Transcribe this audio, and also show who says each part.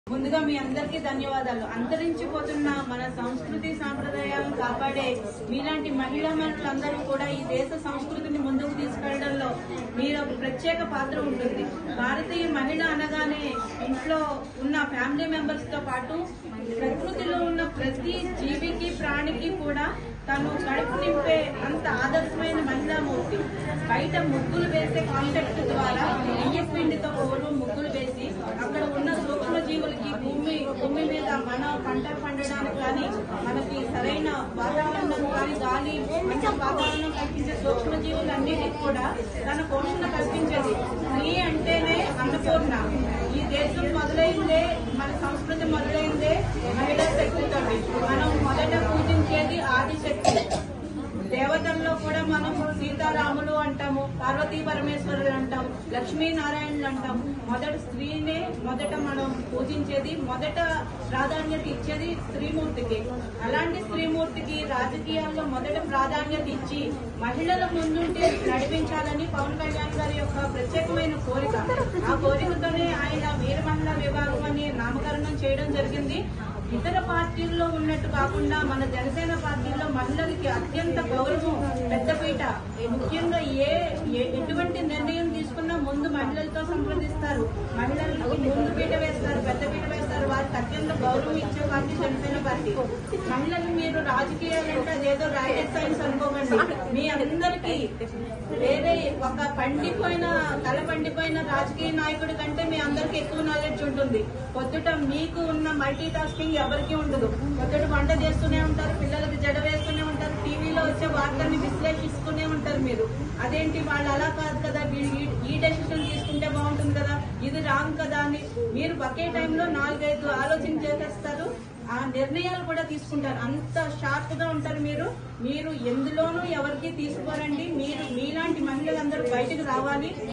Speaker 1: ముందుగా మీ అందరికీ ధన్యవాదాలు అంతరించిపోతున్న మన సంస్కృతి సాంప్రదాయాలను కాపాడే మీలాంటి మహిళా మనులందరూ కూడా ఈ దేశ సంస్కృతిని ముందుకు తీసుకెళ్లడంలో మీరు ఒక ప్రత్యేక పాత్ర ఉంటుంది భారతీయ మహిళ అనగానే ఇంట్లో ఉన్న ఫ్యామిలీ మెంబర్స్ తో పాటు ప్రకృతిలో ఉన్న ప్రతి జీవికి ప్రాణికి కూడా తను కడుపు నింపే అంత ఆదర్శమైన మహిళామూర్తి బయట ముగ్గులు వేసే కాన్సెప్ట్ ద్వారా నెయ్యి పిండితో పూర్వం ముగ్గులు వేసి అక్కడ ఉన్న సూక్ష్మ జీవులకి భూమి భూమి మీద మన పంటలు పండడానికి కానీ మనకి సరైన వాతావరణం కానీ గాలి మంచి వాతావరణం కల్పించే సూక్ష్మ జీవులన్నిటికీ కూడా తన పోషణ కల్పించేది స్త్రీ అంటేనే అన్నపూర్ణ ఈ దేశం మొదలైందే మన సంస్కృతి మొదలైందే మహిళా శక్తితో మనం మొదట పూజించేది ఆదిశక్తి దేవతల్లో కూడా మనం సీతారాములు అంటాము పార్వతీ పరమేశ్వరులు అంటాం లక్ష్మీనారాయణులు అంటాం మొదట స్త్రీనే మొదట మనం పూజించేది మొదట ప్రాధాన్యత ఇచ్చేది స్త్రీమూర్తికి అలాంటి స్త్రీమూర్తికి రాజకీయాల్లో మొదట ప్రాధాన్యత ఇచ్చి మహిళల ముందుంటే నడిపించాలని పవన్ కళ్యాణ్ గారి యొక్క ప్రత్యేకమైన కోరిక ఆ కోరికతోనే ఆయన వీర మహిళా విభాగం అని నామకరణం చేయడం జరిగింది ఇతర పార్టీల్లో ఉన్నట్టు కాకుండా మన జనసేన పార్టీలో మహిళలకి అత్యంత గౌరవం పెద్దపీట ముఖ్యంగా ఏ ఏ- ఎటువంటి నిర్ణయం తీసుకున్నా ముందు మహిళలతో సంప్రదిస్తారు మహిళలకి ముందు పీట వేస్తారు పెద్ద పీట వేస్తారు వారికి అత్యంత గౌరవం ఇచ్చే పార్టీ జనసేన పార్టీ మహిళలు మీరు రాజకీయాలంటే అదేదో రాకెట్ సైన్స్ అనుకోకండి మీ అందరికీ వేరే ఒక పండిపోయిన తల పండిపోయిన రాజకీయ నాయకుడి కంటే మీ అందరికి ఎక్కువ నాలెడ్జ్ ఉంటుంది పొద్దుట మీకు ఉన్న మల్టీ టాస్కింగ్ ఎవరికి ఉండదు పొద్దుట వంట చేస్తూనే ఉంటారు పిల్లలకి జడ వేస్తూనే ఉంటారు టీవీలో వచ్చే వార్తల్ని విశ్లేషిస్తూనే ఉంటారు మీరు అదేంటి వాళ్ళు అలా కాదు కదా వీ- ఈ- ఈ డెసిషన్ తీసుకుంటే బాగుంటుంది కదా ఇది రాంగ్ కదా అని మీరు ఒకే టైంలో నాలుగైదు ఆలోచన చేసేస్తారు ఆ నిర్ణయాలు కూడా తీసుకుంటారు అంత షార్ప్ గా ఉంటారు మీరు మీరు ఎందులోనూ ఎవరికి తీసుకోరండి మీరు మీలాంటి మహిళలందరూ బయటకు రావాలి